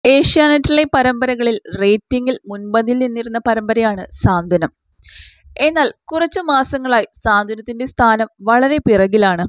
ഏഷ്യാനെറ്റിലെ പരമ്പരകളിൽ റേറ്റിംഗിൽ മുൻപന്തിയിൽ നിന്നിരുന്ന പരമ്പരയാണ് സാന്ത്വനം. എന്നാൽ കുറച്ചു മാസങ്ങളായി സാന്ത്വനത്തിന്റെ സ്ഥാനം വളരെ പിറകിലാണ്.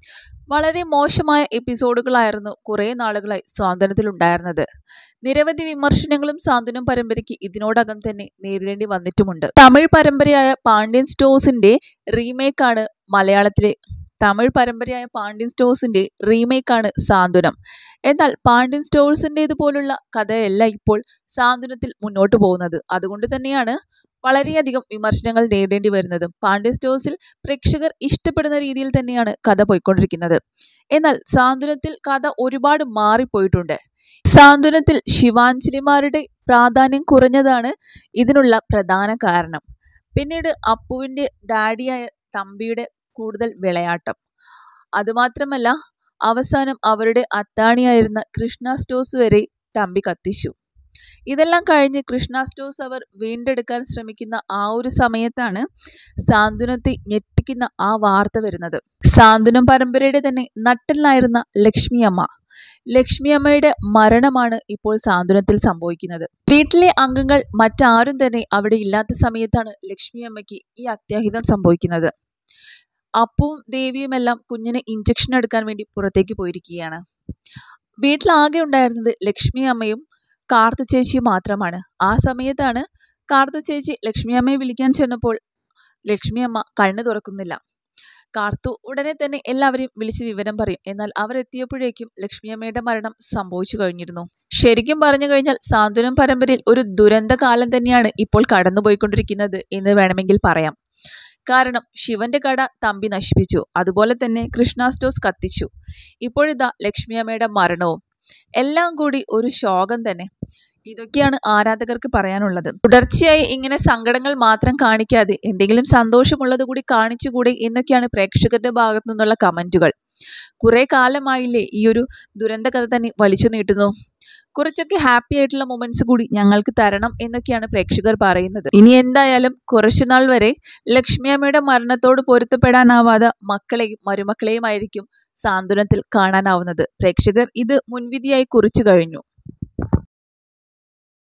വളരെ മോശമായ എപ്പിസോഡുകളായിരുന്നു കുറേ നാളുകളായി സാന്ത്വനത്തിലുണ്ടായിരുന്നത്. നിരവധി വിമർശനങ്ങളും സാന്ത്വനം പരമ്പരയ്ക്ക് ഇതിനോടകം തന്നെ നേരിടേണ്ടി വന്നിട്ടുമുണ്ട്. തമിഴ് പരമ്പരയായ പാണ്ഡ്യൻ സ്റ്റോഴ്സിന്റെ റീമേക്കാണ് മലയാളത്തിലെ തമിഴ് പരമ്പരയായ പാണ്ഡ്യൻ സ്റ്റോഴ്സിന്റെ റീമേക്കാണ് സാന്ത്വനം. എന്നാൽ പാണ്ഡ്യൻ സ്റ്റോഴ്സിന്റേതുപോലുള്ള കഥയല്ല ഇപ്പോൾ സാന്ത്വനത്തിൽ മുന്നോട്ടു പോകുന്നത്. അതുകൊണ്ട് തന്നെയാണ് വളരെയധികം വിമർശനങ്ങൾ നേരിടേണ്ടി വരുന്നതും. പാണ്ഡ്യൻ സ്റ്റോഴ്സിൽ പ്രേക്ഷകർ ഇഷ്ടപ്പെടുന്ന രീതിയിൽ തന്നെയാണ് കഥ പൊയ്ക്കൊണ്ടിരിക്കുന്നത്. എന്നാൽ സാന്ത്വനത്തിൽ കഥ ഒരുപാട് മാറിപ്പോയിട്ടുണ്ട്. സാന്ത്വനത്തിൽ ശിവാഞ്ജലിമാരുടെ പ്രാധാന്യം കുറഞ്ഞതാണ് ഇതിനുള്ള പ്രധാന കാരണം. പിന്നീട് അപ്പുവിന്റെ ഡാഡിയായ തമ്പിയുടെ കൂടുതൽ വിളയാട്ടം. അതുമാത്രമല്ല അവസാനം അവരുടെ അത്താണിയായിരുന്ന കൃഷ്ണ സ്റ്റോഴ്സ് വരെ തമ്പി കത്തിച്ചു. ഇതെല്ലാം കഴിഞ്ഞ് കൃഷ്ണ സ്റ്റോഴ്സ് അവർ വീണ്ടെടുക്കാൻ ശ്രമിക്കുന്ന ആ ഒരു സമയത്താണ് സാന്ത്വനത്തെ ഞെട്ടിക്കുന്ന ആ വാർത്ത വരുന്നത്. സാന്ത്വനം പരമ്പരയുടെ തന്നെ നട്ടെല്ലായിരുന്ന ലക്ഷ്മിയമ്മ. ലക്ഷ്മിയമ്മയുടെ മരണമാണ് ഇപ്പോൾ സാന്ത്വനത്തിൽ സംഭവിക്കുന്നത്. വീട്ടിലെ അംഗങ്ങൾ മറ്റാരും തന്നെ അവിടെ ഇല്ലാത്ത സമയത്താണ് ലക്ഷ്മിയമ്മയ്ക്ക് ഈ അത്യാഹിതം സംഭവിക്കുന്നത്. അപ്പുവും ദേവിയുമെല്ലാം കുഞ്ഞിന് ഇഞ്ചക്ഷൻ എടുക്കാൻ വേണ്ടി പുറത്തേക്ക് പോയിരിക്കുകയാണ്. വീട്ടിലാകെ ഉണ്ടായിരുന്നത് ലക്ഷ്മിയമ്മയും കാർത്തു ചേച്ചിയും മാത്രമാണ്. ആ സമയത്താണ് കാർത്തു ചേച്ചി ലക്ഷ്മിയമ്മയെ വിളിക്കാൻ ചെന്നപ്പോൾ ലക്ഷ്മിയമ്മ കണ്ണ് തുറക്കുന്നില്ല. കാർത്തു ഉടനെ തന്നെ എല്ലാവരെയും വിളിച്ച് വിവരം പറയും. എന്നാൽ അവരെത്തിയപ്പോഴേക്കും ലക്ഷ്മിയമ്മയുടെ മരണം സംഭവിച്ചു കഴിഞ്ഞിരുന്നു. ശരിക്കും പറഞ്ഞു കഴിഞ്ഞാൽ സാന്ത്വനം പരമ്പരയിൽ ഒരു ദുരന്തകാലം തന്നെയാണ് ഇപ്പോൾ കടന്നുപോയിക്കൊണ്ടിരിക്കുന്നത് എന്ന് വേണമെങ്കിൽ പറയാം. കാരണം ശിവന്റെ കട തമ്പി നശിപ്പിച്ചു. അതുപോലെ തന്നെ കൃഷ്ണ സ്റ്റോഴ്സ് കത്തിച്ചു. ഇപ്പോഴിതാ ലക്ഷ്മിയമ്മയുടെ മരണവും. എല്ലാം കൂടി ഒരു ശോകം തന്നെ. ഇതൊക്കെയാണ് ആരാധകർക്ക് പറയാനുള്ളത്. തുടർച്ചയായി ഇങ്ങനെ സങ്കടങ്ങൾ മാത്രം കാണിക്കാതെ എന്തെങ്കിലും സന്തോഷമുള്ളത് കൂടി കാണിച്ചുകൂടെ എന്നൊക്കെയാണ് പ്രേക്ഷകരുടെ ഭാഗത്തു നിന്നുള്ള കമന്റുകൾ. കുറേ കാലമായില്ലേ ഈയൊരു ദുരന്തകഥ തന്നെ വലിച്ചു നീട്ടുന്നു. കുറച്ചൊക്കെ ഹാപ്പി ആയിട്ടുള്ള മൊമെന്റ്സ് കൂടി ഞങ്ങൾക്ക് തരണം എന്നൊക്കെയാണ് പ്രേക്ഷകർ പറയുന്നത്. ഇനി എന്തായാലും കുറച്ചുനാൾ വരെ ലക്ഷ്മിയമ്മയുടെ മരണത്തോട് പൊരുത്തപ്പെടാനാവാത്ത മക്കളെയും മരുമക്കളെയുമായിരിക്കും സാന്ത്വനത്തിൽ കാണാനാവുന്നത്. പ്രേക്ഷകർ ഇത് മുൻവിധിയായി കുറിച്ചു കഴിഞ്ഞു.